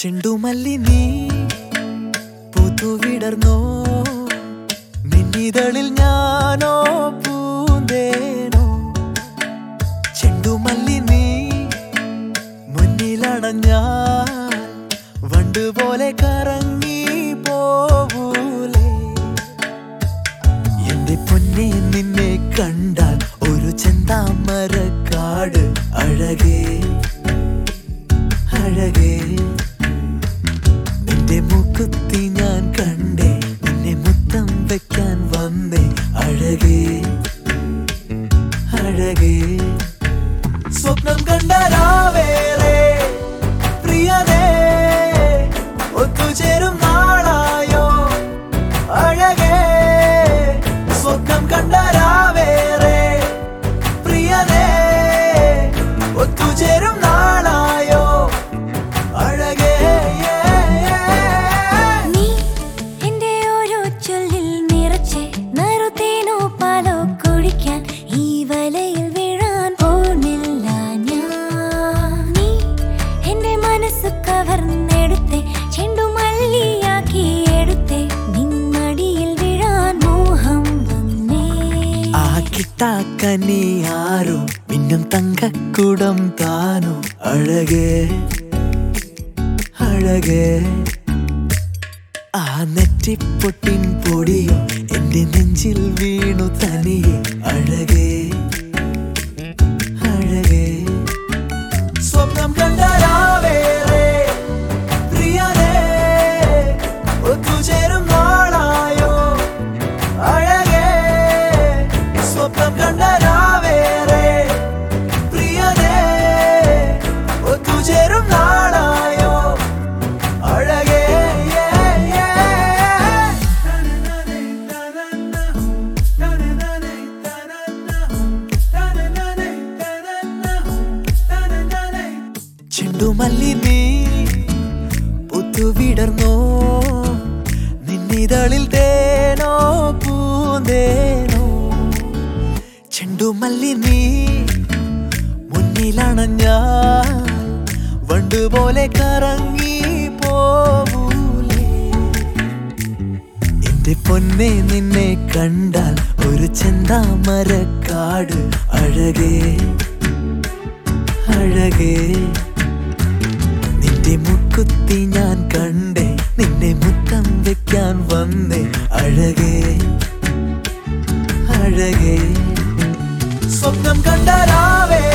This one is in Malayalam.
ചെണ്ടുമല്ലി നീ പുതുവിടർന്നോ നിന്നിതളിൽ ഞാനോ പൂന്തേനോ ചെണ്ടുമല്ലി നീ മുന്നിലണഞ്ഞാൽ വണ്ടുപോലെ കറങ്ങി പോവൂലേ എന്റെ പൊന്നെ നിന്നെ കണ്ടാൽ ഒരു ചെന്താമരക്കാട് അഴകേ അഴകേ നിന്റെ മൂക്കുത്തി ഞാൻ കണ്ടേ നിന്നെ മുത്തം വെക്കാൻ വന്നേ അഴകേ അഴകേ സ്വപ്നം കണ്ട രാവേറെ പ്രിയനേ ഒത്തുചേരും നാളായോ അഴകേ സ്വപ്നം കണ്ട രാവേറെ പ്രിയനേ ഒത്തുചേരും നാളായോ അഴകേ നീ എന്റെ ഓരോ ചൊല്ലിൽ നിറച്ച് നറുതേനോ പാലോ കുടിക്കാൻ ഈ വലയിൽ വീഴാൻ പോണില്ല ഞാൻ നീ എന്റെ മനസ്സ് കവർന്നെടുത്തെ ചെണ്ടുമല്ലിയാക്കി എടുത്തെ നിന്നടിയിൽ വീഴാൻ മോഹം വന്നേ ആ കിട്ടാക്കനി ആരോ മിന്നും തങ്കക്കുടം താനോ അഴകേ അഴകേ ആ നെറ്റിപ്പൊട്ടിൻ പൊടിയോ എന്റെ നെഞ്ചിൽ വീണു തനിയെ അഴകേ അഴകേ സ്വപ്നം കണ്ട രാവേറെ പ്രിയനേ ഒത്തുചേരും നാളായോ അഴകേ സ്വപ്നം കണ്ട രാവേറെ പ്രിയനേ ഒത്തുചേരും നാളായോ അഴകേ ചെണ്ടുമല്ലി നീ പുത്തുവിടർന്നോ നിന്നിതളിൽ തേനോ പൂന്തേനോ ചെണ്ടുമല്ലി നീ മുന്നിലണഞ്ഞാൽ വണ്ടുപോലെ കറങ്ങി പോവൂലേ എന്റെ പൊന്നെ നിന്നെ കണ്ടാൽ ഒരു ചെന്താമരക്കാട് അഴകേ അഴകേ നിന്റെ മുക്കുത്തി ഞാൻ കണ്ടേ നിന്നെ മുത്തം വെക്കാൻ വന്നേ അഴകേ അഴകേ സ്വപ്നം കണ്ട രാവേ